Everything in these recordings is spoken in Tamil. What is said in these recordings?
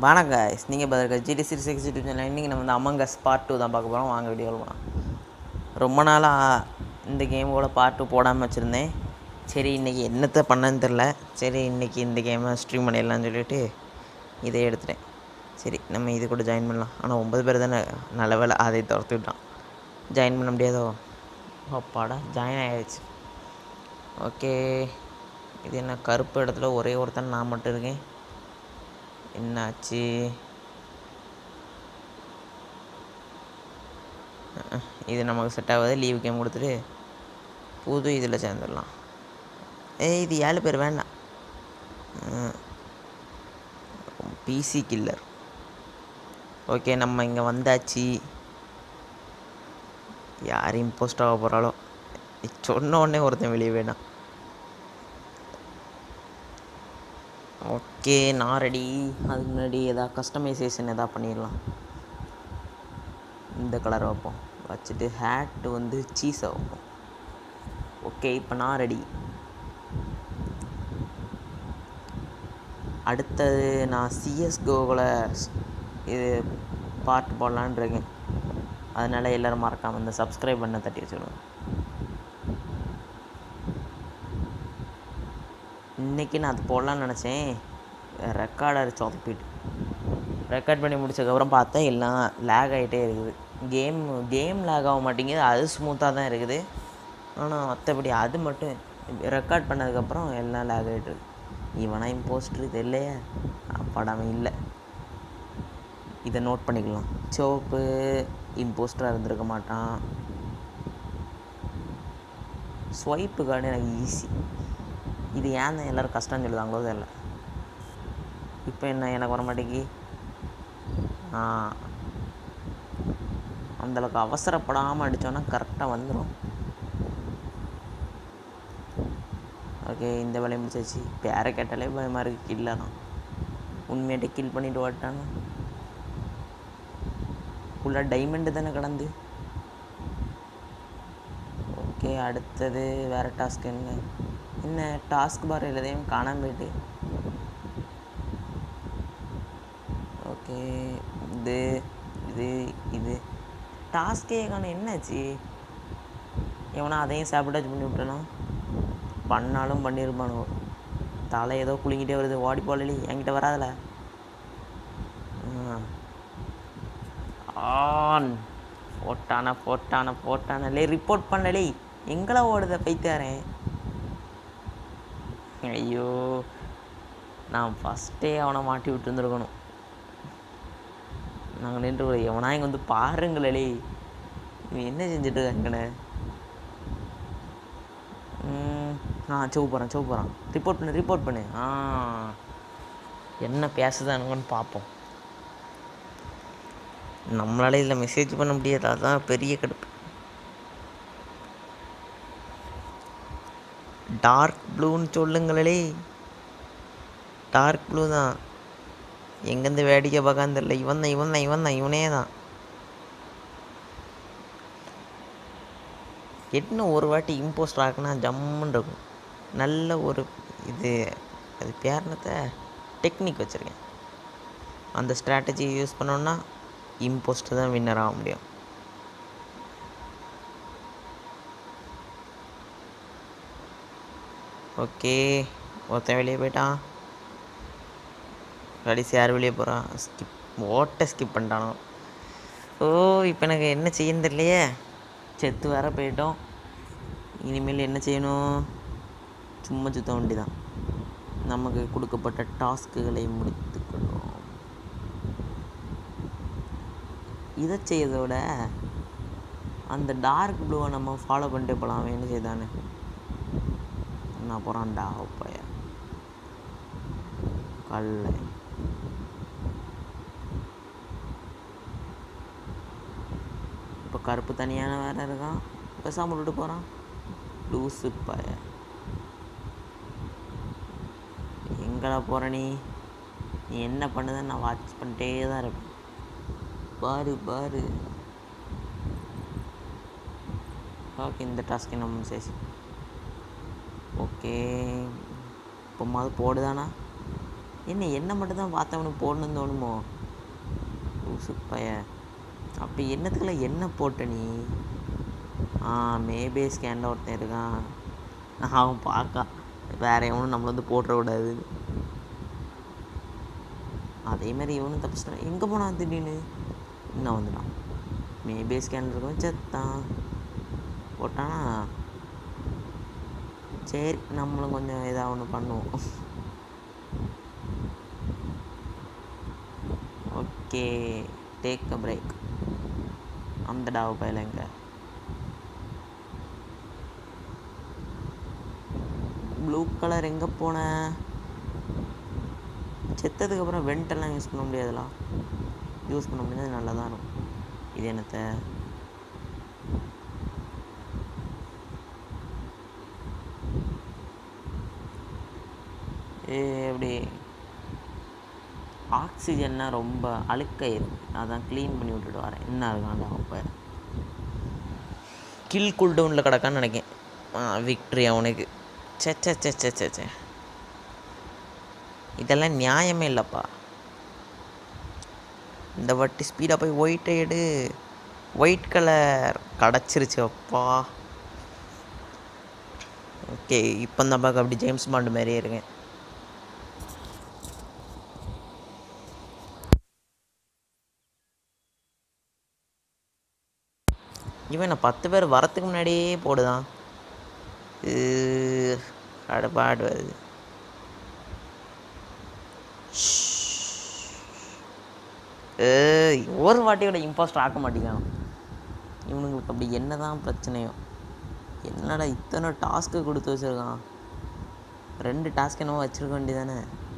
வணக்கம் guys நீங்கள் பதில் GT six six YouTube channel இன்றைக்கி நம்ம வந்து அமங்கஸ் பார்ட் டூ தான் பார்க்க போகிறோம் வாங்க வீடியோ போகலாம் ரொம்ப நாளாக இந்த கேமோட பார்ட் டூ போடாமல் வச்சுருந்தேன் சரி இன்றைக்கி என்னத்தை பண்ணேன்னு தெரில சரி இன்றைக்கி இந்த கேமை ஸ்ட்ரீம் பண்ணிடலாம்னு சொல்லிட்டு இதை எடுத்துட்டேன் சரி நம்ம இது கூட ஜாயின் பண்ணலாம் ஆனால் ஒன்பது பேர் தானே நல்ல வேலை அதை துரத்து விட்டான் ஜாயின் பண்ண முடியாதோ அப்பாடா ஜாயின் ஆகிடுச்சு ஓகே இது என்ன கருப்பு இடத்துல ஒரே ஒருத்தன் நான் மட்டும் இருக்கேன் என்னாச்சு அஹ், இது நமக்கு செட் ஆகாது லீவ் கேம் கொடுத்துட்டு புது இதில் சேர்ந்துடலாம் ஏய் இது ஏழு பேர் வேண்டாம் பிசி கில்லர் ஓகே நம்ம இங்கே வந்தாச்சு யார் இம்போஸ்ட் ஆக போகிறாளோ சொன்ன உடனே ஒருத்தன் வெளியே வேணாம் ஓகே நான் ரெடி அதுக்கு முன்னாடி எதாவது கஸ்டமைசேஷன் எதாவது பண்ணிடலாம் இந்த கலர் வைப்போம் வச்சுட்டு ஹேட் வந்து சீஸை வைப்போம் ஓகே இப்போ நான் ரெடி அடுத்தது நான் சிஎஸ்கோவில் இது பாட்டு போடலான்னு இருக்கேன் அதனால் எல்லோரும் மறக்காமல் இந்த சப்ஸ்கிரைப் பண்ண தட்டி வச்சுடுவோம் இன்றைக்கி நான் அது போடலான்னு நினச்சேன் ரெக்கார்டர் சொதப்பிட்டு ரெக்கார்ட் பண்ணி முடிச்சதுக்கப்புறம் பார்த்தா எல்லாம் லேக் ஆகிட்டே இருக்குது கேம் கேம் லேக் ஆக மாட்டேங்குது அது ஸ்மூத்தாக தான் இருக்குது ஆனால் மற்றபடி அது மட்டும் ரெக்கார்ட் பண்ணதுக்கப்புறம் எல்லாம் லேக் ஆகிட்டு இருக்கு இவனா இம்போஸ்ட்ரு இது இல்லையே படம் இல்லை இதை நோட் பண்ணிக்கலாம் சோப்பு இம்போஸ்டராக இருந்திருக்க மாட்டான் ஸ்வைப்பு கார்டு எனக்கு ஈஸி இது ஏன் தான் எல்லோரும் கஷ்டம்னு சொல்லுதாங்களோ தெரியல இப்போ என்ன எனக்கு வர மாட்டேங்கி ஆ அந்தளவுக்கு அவசரப்படாமல் அடித்தோன்னா கரெக்டாக வந்துடும் ஓகே இந்த வேலையை முடிச்சாச்சு பேரை கேட்டாலே பயமாக இருக்குது கில்லலாம் உண்மையாட்டே கில் பண்ணிட்டு வாட்டானு ஃபுல்லாக டைமண்டு தானே கடந்து ஓகே அடுத்தது வேறு டாஸ்க் என்ன என்ன டாஸ்க் பார் எல்லாத்தையும் காணாம போயிட்டு ஓகே இது இது இது டாஸ்கே காண என்னாச்சு எவனா அதையும் சாப்பிட்டாச்சு பண்ணி விட்டனா பண்ணாலும் பண்ணியிருப்பானுவோ தலை ஏதோ குலுங்கிட்டே வருது ஓடி போகலி என்கிட்ட வராதுல ம். ஆன் போட்டான போட்டான போட்டான லே ரிப்போர்ட் பண்ணலே எங்களை ஓடுத பைத்தாரேன் ஐயோ நான் ஃபஸ்ட்டே அவனை மாட்டி விட்டுருந்துருக்கணும் நாங்கள் நின்று எவனா இங்கே வந்து பாருங்களே இவன் என்ன செஞ்சுட்டு இருக்காங்கண்ணே ஆ செவ் போகிறான் செவ் போகிறான் ரிப்போர்ட் பண்ணு ரிப்போர்ட் பண்ணு ஆ என்ன பேசுதானுங்கன்னு பார்ப்போம் நம்மளால இதில் மெசேஜ் பண்ண முடியாது அதுதான் பெரிய கடுப்பு டார்க் ப்ளூன்னு சொல்லுங்களே டார்க் ப்ளூ தான் எங்கேருந்து வேடிக்கை பார்க்கான்னு தெரியல இவன் தான் இவன் தான் இவன் தான் இவனே தான் என்ன ஒரு வாட்டி இம்போஸ்ட் ஆக்குனா ஜம்முன்னு இருக்கும் நல்ல ஒரு இது அது பேர்னத்தை டெக்னிக் வச்சுருக்கேன் அந்த ஸ்ட்ராட்டஜி யூஸ் பண்ணோன்னா இம்போஸ்ட் தான் வின்னர் ஆக முடியும் ஓகே ஒருத்தன் வெளியே போயிட்டான் கடைசி யார் வெளியே போகிறான் ஸ்கிப் ஓட்ட ஸ்கிப் பண்ணிட்டானோ ஓ இப்போ எனக்கு என்ன செய்யணும் தெரியலையே செத்து வேற போயிட்டோம் இனிமேல் என்ன செய்யணும் சும்மா சுத்த வேண்டி தான் நமக்கு கொடுக்கப்பட்ட டாஸ்க்குகளை முடித்துக்கொள்வோம் இதை செய்யறதை விட அந்த டார்க் ப்ளூவை நம்ம ஃபாலோ பண்ணிட்டு போகலாம் அவன் என்ன செய்தானே நான் போகிறான்டா பைய கல்ல இப்போ கருப்பு தனியான வேற இருக்கான் பேசாம விட்டுட்டு போகிறான் லூசு பய எங்கடா போகிற நீ நீ என்ன பண்ணுதுன்னு நான் வாட்ச் பண்ணிட்டே தான் இருப்பேன் பாரு பாரு ஓகே இந்த டாஸ்க்கு நம்ம சேசி ஓகே இப்போ மாதிரி போடுதானா என்ன என்ன மட்டும் தான் பார்த்தவனுக்கு போடணும்னு தோணுமோ லூசு பைய அப்போ என்னத்துக்குள்ள என்ன போட்ட நீ ஆ மேபே ஸ்கேனில் ஒருத்தன் இருக்கான் அவன் பார்க்கா வேற எவனும் நம்மள வந்து போட்டுறக்கூடாது அதே மாதிரி இவனும் தப்பிச்சிட்டான் எங்கே போனான் திடீர்னு இன்னும் வந்துட்டான் மேபே ஸ்கேன் இருக்கும் செத்தான் போட்டானா சரி நம்மளும் கொஞ்சம் ஏதாவது ஒன்று பண்ணுவோம் ஓகே டேக் அ பிரேக் அந்த டாவ பயில எங்க ப்ளூ கலர் எங்கே போன செத்ததுக்கப்புறம் வெண்டெல்லாம் யூஸ் பண்ண முடியாதுலாம் யூஸ் பண்ண முடியாது நல்லா தான் இருக்கும் இது என்னத்த ஏ எப்படி ஆக்சிஜன்னா ரொம்ப அழுக்காயிருக்கு அதான் க்ளீன் பண்ணி விட்டுட்டு வரேன் என்ன இருக்காண்டா அப்போ கில் கூல் டவுனில் கிடக்கான்னு நினைக்கேன் விக்ட்ரி அவனுக்கு சே சே சே சே சே சே இதெல்லாம் நியாயமே இல்லைப்பா இந்த வாட்டி ஸ்பீடாக போய் ஒயிட்டை எடு ஒயிட் கலர் கிடச்சிருச்சு அப்பா ஓகே இப்போ தான் பார்க்க அப்படி ஜேம்ஸ் பாண்டு மாதிரியே இருக்கேன் இவன் நான் பத்து பேர் வரத்துக்கு முன்னாடியே போடுதான் அடப்பாடு வருது ஏய் ஒரு வாட்டியோட இம்போஸ்டர் ஆக்க மாட்டேங்கான் இவனுங்களுக்கு அப்படி என்ன தான் பிரச்சனையோ என்னடா இத்தனை டாஸ்க்கு கொடுத்து வச்சுருக்கான் ரெண்டு டாஸ்க் என்னவோ வச்சுருக்க வேண்டியதானே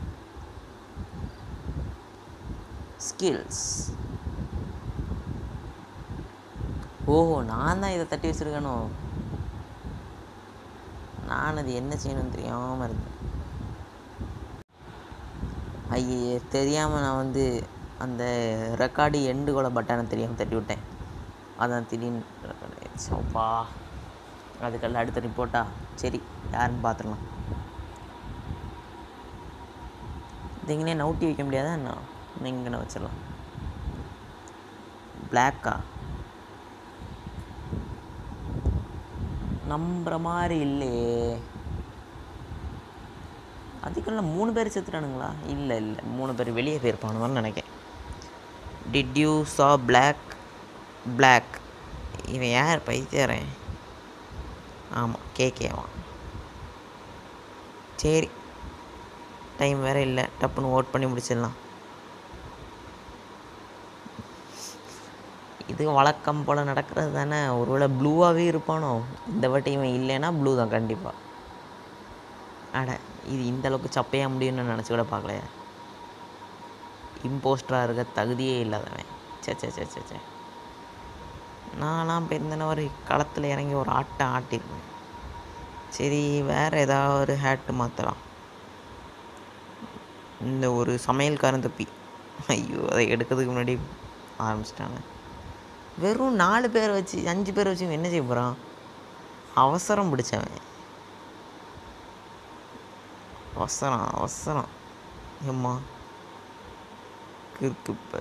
ஸ்கில்ஸ் ஓஹோ நான் தான் இதை தட்டி வச்சுருக்கேனோ நான் அது என்ன செய்யணும்னு தெரியாமல் இருந்தேன் ஐயே தெரியாமல் நான் வந்து அந்த ரெக்கார்டு எண்டு கூட பட்டனை தெரியாமல் தட்டி விட்டேன் அதான் திடீர்னு ரெக்கார்டு ஆயிடுச்சோப்பா அதுக்கெல்லாம் அடுத்த ரிப்போர்ட்டா சரி யாருன்னு பார்த்துடலாம் இதுங்கனே நவுட்டி வைக்க முடியாதா என்ன இங்கே வச்சிடலாம் பிளாக்கா நம்புற மாதிரி இல்லையே அதுக்கெல்லாம் மூணு பேர் செத்துட்டானுங்களா இல்லை இல்லை மூணு பேர் வெளியே போயிருப்பானுங்கன்னு நினைக்கிறேன் did you saw black black இவன் யார் பைத்தியறேன் ஆமாம் கேகேவான் சரி டைம் வேறு இல்லை டப்புன்னு ஓட் பண்ணி முடிச்சிடலாம் இது வழக்கம் போல் நடக்கிறது தானே ஒருவேளை ப்ளூவாகவே இருப்பானோ இந்த வாட்டி இவன் இல்லைன்னா ப்ளூ தான் கண்டிப்பாக அட இது இந்த அளவுக்கு சப்பையாக முடியும்னு நினச்சி கூட பார்க்கலையா இம்போஸ்டராக இருக்க தகுதியே இல்லாதவன் சே சே சே சே சே நான்லாம் இப்போ ஒரு களத்தில் இறங்கி ஒரு ஆட்டம் ஆட்டிருப்பேன் சரி வேறு ஏதாவது ஒரு ஹேட்டு மாற்றலாம் இந்த ஒரு சமையல்காரன் தப்பி ஐயோ அதை எடுக்கிறதுக்கு முன்னாடி ஆரம்பிச்சிட்டாங்க வெறும் நாலு பேர் வச்சு அஞ்சு பேர் வச்சு இவன் என்ன செய்ய போகிறான் அவசரம் பிடிச்சவன் அவசரம் அவசரம் ஏம்மா கிறுக்குப்ப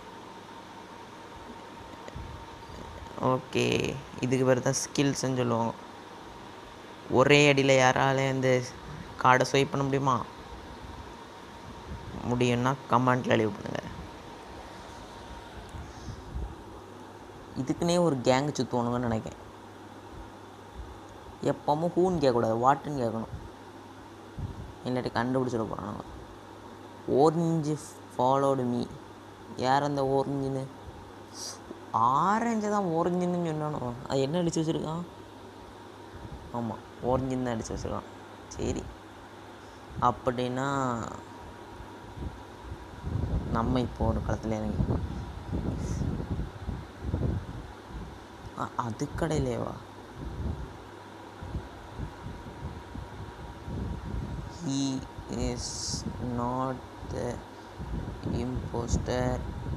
ஓகே இதுக்கு பேர் தான் ஸ்கில்ஸ்ன்னு சொல்லுவாங்க ஒரே அடியில் யாரால இந்த கார்டை ஸ்வைப் பண்ண முடியுமா முடியும்னா கமெண்ட்டில் லீவ் பண்ணுங்கள் இதுக்குன்னே ஒரு கேங் சுற்றுவானுங்கன்னு நினைக்கிறேன் எப்பவும் ஹூன்னு கேட்கக்கூடாது வாட்டுன்னு கேட்கணும் இல்லாட்டி கண்டுபிடிச்சிட போகிறானுங்க ஓரஞ்சு ஃபாலோடு மீ யார் அந்த ஓரஞ்சுன்னு ஆரஞ்சு தான் ஓரஞ்சுன்னு சொன்னானோ அது என்ன அடிச்சு வச்சுருக்கான் ஆமாம் ஓரஞ்சுன்னு தான் அடிச்சு வச்சுருக்கான் சரி அப்படின்னா நம்ம இப்போ ஒரு களத்தில் இறங்கி அ- அது கடையிலேவா he is not the imposter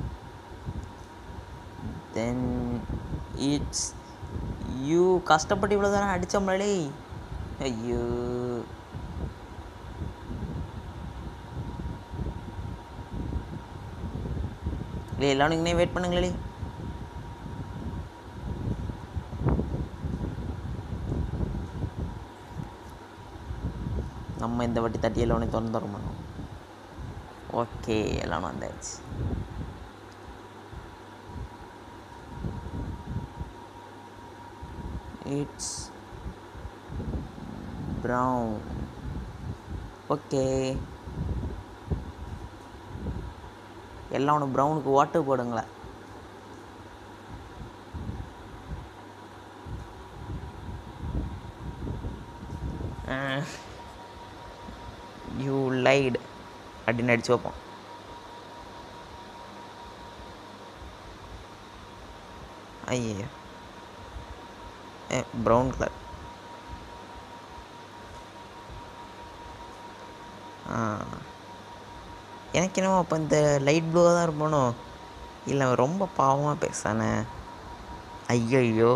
then it's you கஷ்டப்பட்டு இவ்வளோ தானே அடித்தோம்லே ஐயோ இல்லை எல்லாரும் இங்கே வெயிட் பண்ணுங்களே நம்ம இந்த வாட்டி தட்டி எல்லாம் திறந்து தர மாட்டோம் ஓகே எல்லாம் வந்தாச்சு இட்ஸ் ப்ரௌன் ஓகே எல்லாம் ஒன்று ப்ரௌனுக்கு வாட்டர் போடுங்களேன் யூ லைடு அப்படின்னு அடிச்சு வைப்போம் ஐயோ ஏ ப்ரௌன் கலர் ஆ எனக்கு என்னமோ அப்போ இந்த லைட் ப்ளூவாக தான் இருப்பானோ இல்லை அவன் ரொம்ப பாவமாக பேசானே ஐயோ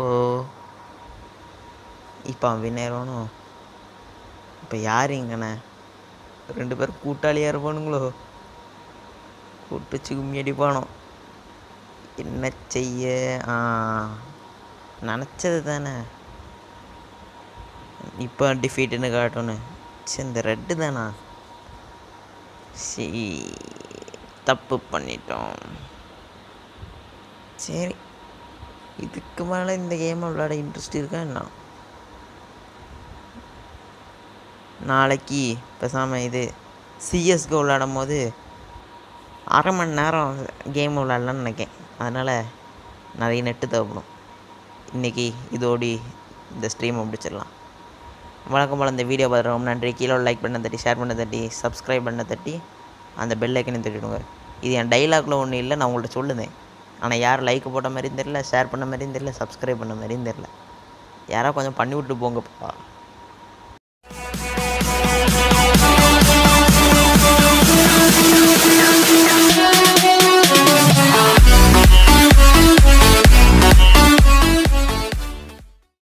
இப்போ அவன் வினேறனோ இப்போ யார் இங்கண்ணே ரெண்டு பேரும் கூட்டாளியாக இருப்பானுங்களோ கூட்டு வச்சு கும்மி அடிப்பானோ என்ன செய்ய ஆ நினச்சது தானே இப்போ டிஃபீட்டுன்னு காட்டணும் சரி இந்த ரெட்டு தானா சரி தப்பு பண்ணிட்டோம் சரி இதுக்கு மேலே இந்த கேமை விளையாட இன்ட்ரெஸ்ட் இருக்கா என்ன நாளைக்கு பேசாமல் இது சிஎஸ்கோ விளையாடும் போது அரை மணி நேரம் கேம் விளையாடலான்னு நினைக்கேன் அதனால் நிறைய நெட்டு தேவைப்படும் இன்றைக்கி இதோடி இந்த ஸ்ட்ரீமை முடிச்சிடலாம் வணக்கம் போல் இந்த வீடியோ பார்த்து ரொம்ப நன்றி கீழே லைக் பண்ண தட்டி ஷேர் பண்ண தட்டி சப்ஸ்கிரைப் பண்ண தட்டி அந்த பெல் ஐக்கனையும் தட்டிவிடுங்க இது என் டைலாக்ல ஒன்றும் இல்லை நான் உங்கள்கிட்ட சொல்லுதேன் ஆனால் யார் லைக் போட்ட மாதிரியும் தெரில ஷேர் பண்ண மாதிரியும் தெரில சப்ஸ்கிரைப் பண்ண மாதிரியும் தெரில யாராவது கொஞ்சம் பண்ணி விட்டு போங்கப்பா